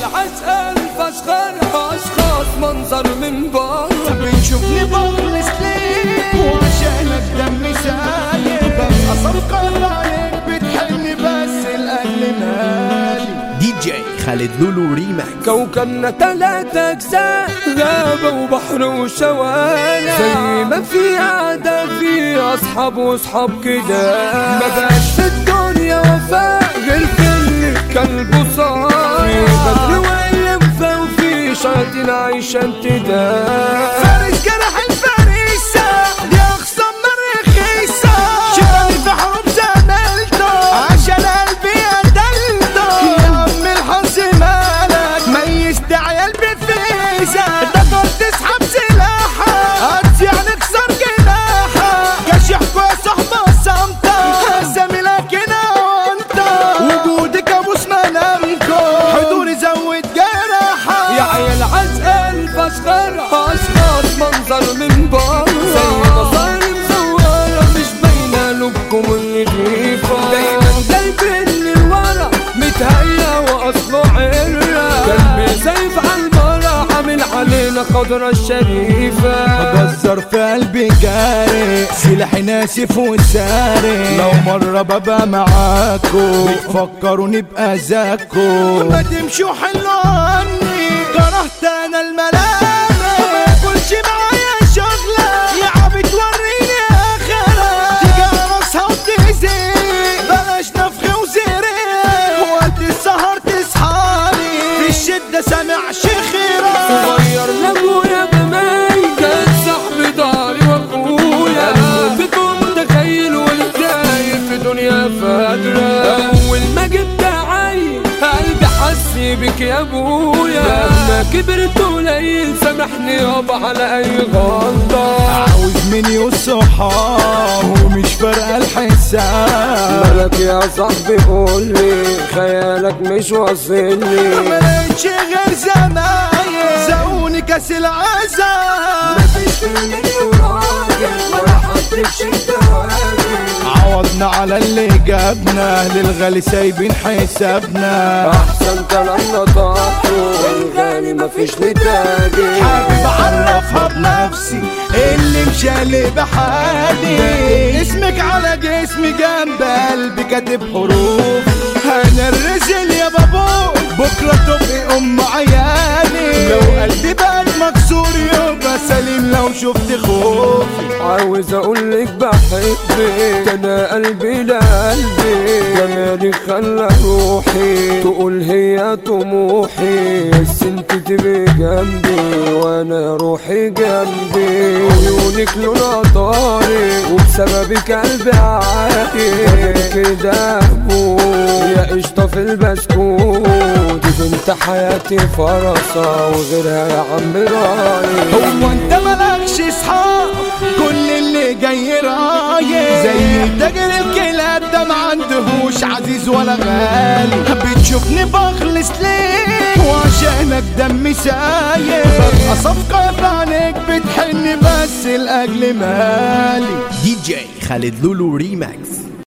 العسل فشخر اشخاص منظر من بره بتشوفني بخلص ليك وعشانك دمي سايب ببقى صفقة عليك بتحن بس الأجل مالي دي جي خالد لولو ريماكس كوكبنا تلات أجزاء غابة وبحر وشوارع زي ما في قعدة في أصحاب وأصحاب كده ما بقاش في الدنيا وفاء غير في اللي كلبه صار في بدر وينفى وفي شياطين عايشة انتداب فارس جرح الفريسة يا خصم رخيصة شغال في حروب زميلته عشان قلبي قتلته يا عم الحظ مالك ميز عيال بفيزة تقدر تسحب سلاحها هتسيع نكسر جناحها كشحكوا يا صاحبة صمتة زميلك هنا وانت وجودك ابوس منامكو حضوري زود جراحة يا عيال عسل فشخر اشخاص منظر من بره زي مصاري مزورة مش باينة لكم النضيفة دايما جايبين للورا متهيأ واصله عرة قلبي سيف عالمرة عامل علينا خضرة الشريفة بزر في قلبي جاري سلاحي ناسف وساري لو مرة ببقى معاكو بتفكروا نبقى زاكو ما تمشوا حلوا عني كرهت انا الملامة ما يكونش معايا شغلة يا عم توريني اخرة تيجي راسها وتهزي بلاش نفخ وزري وقت السهر تصحاني في الشدة سامع شخيرة صغير لابويا بمي كان صاحبي داري واخويا فيكم متخيل والداير في دنيا فادرة اول ما جبت عين قلبي حس بك يا ابويا لما كبرت قليل سامحني يابا على اي غلطة عاوز مني والصحاب ومش فارقة الحساب مالك يا صاحبي قولي خيالك مش واصلني ملقتش غير زمايل زقوني كاس العذاب مفيش مني راجل ولا حد عوضنا على اللي جابنا للغالي سايبين حسابنا احسن كلامنا طاقته الغالي مفيش نتاجي حابب اعرفها بنفسي اللي مشالي بحالي اسمك على جسمي جنب قلبي كاتب حروف انا الرزل يا بابو بكره تبقي ام عيالي لو قلبي بقى مكسور يبقى سليم لو شفت خوفي عاوز اقولك بحبك انا قلبي لقلبي جمالك خلى روحي تقول هي طموحي بس انت تبقي جنبي وانا روحي جنبي عيونك لونها طارق وبسببك قلبي عالي كده هموت يا قشطة في البسكوت دي بنت حياتي فرصة وغيرها يا عم رايق هو انت مالكش اصحاب كل اللي جاي رايق زي تاجر الكلاب ده ما عندهوش عزيز ولا غالي بتشوفني بخلص ليك وعشانك دمي سايب ببقى صفقة في عينيك بتحن بس لاجل مالي دي جي خالد لولو ريماكس